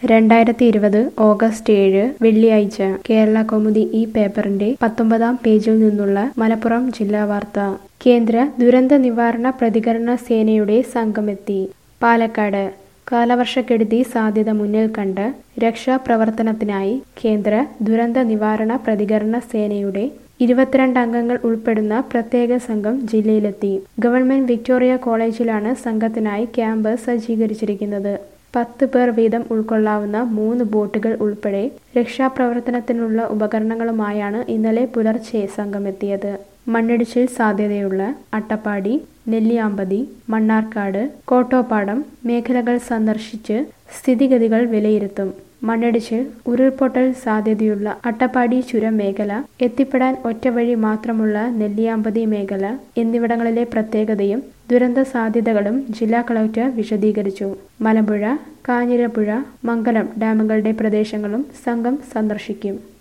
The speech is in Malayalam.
രണ്ടായിരത്തി ഇരുപത് ഓഗസ്റ്റ് ഏഴ് വെള്ളിയാഴ്ച കേരള കൗമുദി ഈ പേപ്പറിന്റെ പത്തൊമ്പതാം പേജിൽ നിന്നുള്ള മലപ്പുറം ജില്ലാ വാർത്ത കേന്ദ്ര ദുരന്ത നിവാരണ പ്രതികരണ സേനയുടെ സംഘമെത്തി പാലക്കാട് കാലവർഷക്കെടുതി സാധ്യത മുന്നിൽ കണ്ട് രക്ഷാപ്രവർത്തനത്തിനായി കേന്ദ്ര ദുരന്ത നിവാരണ പ്രതികരണ സേനയുടെ ഇരുപത്തിരണ്ട് അംഗങ്ങൾ ഉൾപ്പെടുന്ന പ്രത്യേക സംഘം ജില്ലയിലെത്തി ഗവൺമെന്റ് വിക്ടോറിയ കോളേജിലാണ് സംഘത്തിനായി ക്യാമ്പ് സജ്ജീകരിച്ചിരിക്കുന്നത് പത്ത് പേർ വീതം ഉൾക്കൊള്ളാവുന്ന മൂന്ന് ബോട്ടുകൾ ഉൾപ്പെടെ രക്ഷാപ്രവർത്തനത്തിനുള്ള ഉപകരണങ്ങളുമായാണ് ഇന്നലെ പുലർച്ചെ സംഘമെത്തിയത് മണ്ണിടിച്ചിൽ സാധ്യതയുള്ള അട്ടപ്പാടി നെല്ലിയാമ്പതി മണ്ണാർക്കാട് കോട്ടോപ്പാടം മേഖലകൾ സന്ദർശിച്ച് സ്ഥിതിഗതികൾ വിലയിരുത്തും മണ്ണിടിച്ചിൽ ഉരുൾപൊട്ടൽ സാധ്യതയുള്ള അട്ടപ്പാടി ചുരം മേഖല എത്തിപ്പെടാൻ ഒറ്റവഴി മാത്രമുള്ള നെല്ലിയാമ്പതി മേഖല എന്നിവിടങ്ങളിലെ പ്രത്യേകതയും ദുരന്ത സാധ്യതകളും ജില്ലാ കളക്ടർ വിശദീകരിച്ചു മലമ്പുഴ കാഞ്ഞിരപ്പുഴ മംഗലം ഡാമുകളുടെ പ്രദേശങ്ങളും സംഘം സന്ദർശിക്കും